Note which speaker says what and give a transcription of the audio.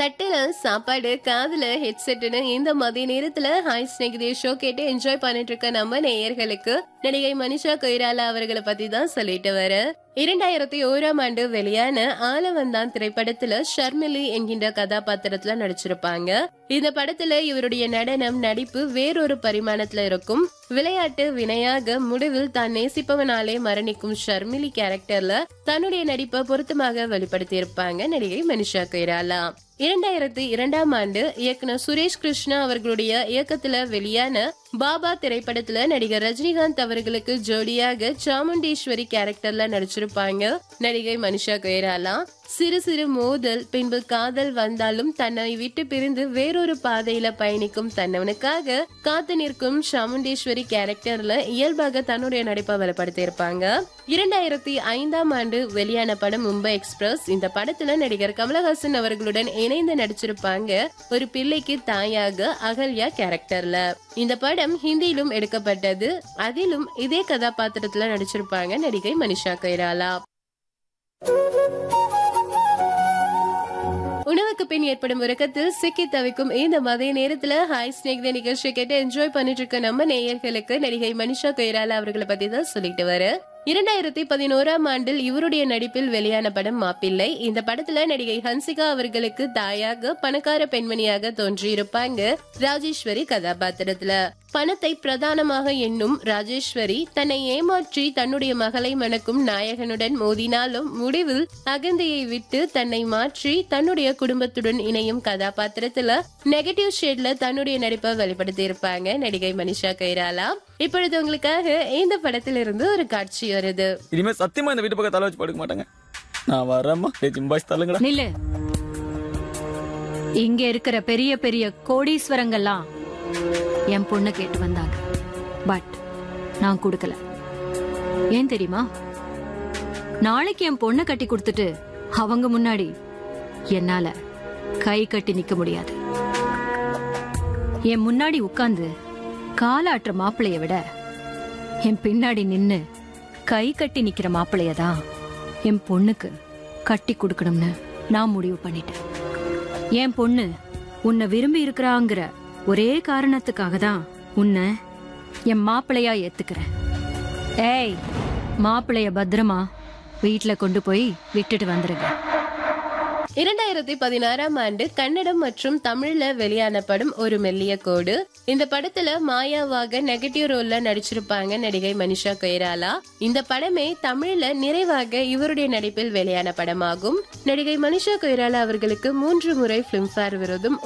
Speaker 1: தட்டுல சாப்பாடு காதுல ஹெட்செட்னு இந்த மதிய நேரத்துல ஹாய் ஸ்நேகிதே ஷோ கேட்டு என்ஜாய் பண்ணிட்டு இருக்க நம்ம நேயர்களுக்கு நடிகை மனிஷா கொய்ராலா அவர்களை பத்தி தான் சொல்லிட்டு வர இரண்டாயிரத்தி ஓராம் ஆண்டு வெளியான ஆலவந்தான் திரைப்படத்துல ஷர்மிலி என்கின்ற கதாபாத்திரத்துல நடிச்சிருப்பாங்க இந்த படத்துல இவருடைய நடனம் நடிப்பு வேறொரு பரிமாணத்துல இருக்கும் விளையாட்டு வினையாக முடிவில் தான் நேசிப்பவனாலே மரணிக்கும் ஷர்மிலி கேரக்டர்ல தன்னுடைய நடிப்பை பொருத்தமாக வெளிப்படுத்தி இருப்பாங்க நடிகை மனிஷா கொய்ராலா இரண்டாயிரத்தி இரண்டாம் ஆண்டு இயக்குனர் சுரேஷ் கிருஷ்ணா அவர்களுடைய இயக்கத்துல வெளியான பாபா திரைப்படத்துல நடிகர் ரஜினிகாந்த் அவர்களுக்கு ஜோடியாக சாமுண்டீஸ்வரி கேரக்டர்ல நடிச்சிருப்பாங்க நடிகை மனிஷா கொய்ராலா சிறு சிறு மோதல் பின்பு காதல் வந்தாலும் தன்னை விட்டு பிரிந்து வேறொரு பாதையில பயணிக்கும் தன்னவனுக்காக காத்து நிற்கும் சாமுண்டீஸ்வரி கேரக்டர்ல இயல்பாக தன்னுடைய நடிப்பை வெளிப்படுத்தி இருப்பாங்க இரண்டாயிரத்தி ஐந்தாம் ஆண்டு வெளியான படம் மும்பை எக்ஸ்பிரஸ் இந்த படத்துல நடிகர் கமலஹாசன் அவர்களுடன் இணைந்து நடிச்சிருப்பாங்க ஒரு பிள்ளைக்கு தாயாக அகல்யா கேரக்டர்ல இந்த படம் ஹிந்தியிலும் எடுக்கப்பட்டது அதிலும் இதே கதாபாத்திரத்துல நடிச்சிருப்பாங்க நடிகை மனிஷா கொய்ராலா உணவுக்கு பின் ஏற்படும் உறக்கத்தில் சிக்கி தவிக்கும் இந்த மதிய நேரத்துல ஹாய் ஸ்னேக் நிகழ்ச்சி கேட்டு என்ஜாய் பண்ணிட்டு இருக்க நம்ம நேயர்களுக்கு நடிகை மனிஷா கொய்ராலா அவர்களை பத்தி தான் சொல்லிட்டு வர இரண்டாயிரத்தி பதினோராம் ஆண்டில் இவருடைய நடிப்பில் வெளியான படம் மாப்பிள்ளை இந்த படத்துல நடிகை ஹன்சிகா அவர்களுக்கு தாயாக பணக்கார பெண்மணியாக தோன்றியிருப்பாங்க ராஜேஸ்வரி கதாபாத்திரத்துல பணத்தை பிரதானமாக எண்ணும் ராஜேஸ்வரி தன்னை ஏமாற்றி தன்னுடைய மகளை மணக்கும் நாயகனுடன் மோதினாலும் முடிவில் அகந்தையை விட்டு தன்னை மாற்றி தன்னுடைய குடும்பத்துடன் இணையும் கதாபாத்திரத்துல நெகட்டிவ் ஷேட்ல தன்னுடைய நடிப்பை வெளிப்படுத்தி இருப்பாங்க நடிகை மனிஷா கைராலா இப்பொழுது உங்களுக்காக இந்த படத்திலிருந்து ஒரு காட்சி வருது
Speaker 2: இனிமே சத்தியமா இந்த வீட்டு பக்கம் தலை வச்சு படுக்க மாட்டாங்க நான் வரேம்மா டேய் ஜிம்பாஸ் தள்ளுங்கடா
Speaker 3: நில்லு இங்க இருக்கிற பெரிய பெரிய கோடீஸ்வரங்கள்லாம் என் பொண்ணு கேட்டு வந்தாங்க பட் நான் கொடுக்கல ஏன் தெரியுமா நாளைக்கு என் பொண்ணை கட்டி கொடுத்துட்டு அவங்க முன்னாடி என்னால கை கட்டி நிக்க முடியாது என் முன்னாடி உட்கார்ந்து காலாட்டுற மாப்பிளைய விட என் பின்னாடி நின்னு கை கட்டி நிக்கிற மாப்பிளைய தான் என் பொண்ணுக்கு கட்டி கொடுக்கணும்னு நான் முடிவு பண்ணிட்டேன் என் பொண்ணு உன்னை விரும்பி இருக்கிறாங்கிற ஒரே காரணத்துக்காக தான் உன்னை என் மாப்பிளையா ஏத்துக்கிறேன் ஏய் மாப்பிளைய பத்திரமா வீட்ல கொண்டு போய் விட்டுட்டு வந்துருங்க
Speaker 1: இரண்டாயிரத்தி பதினாறாம் ஆண்டு கன்னடம் மற்றும் தமிழ்ல வெளியான படம் ஒரு மெல்லிய கோடு இந்த படத்துல மாயாவாக நெகட்டிவ் ரோல்ல நடிச்சிருப்பாங்க நடிகை மனிஷா கொய்ராலா இந்த படமே தமிழ்ல நிறைவாக இவருடைய நடிப்பில் வெளியான படமாகும் நடிகை மனிஷா கொய்ராலா அவர்களுக்கு மூன்று முறை பிலிம்ஃபேர் விருதும்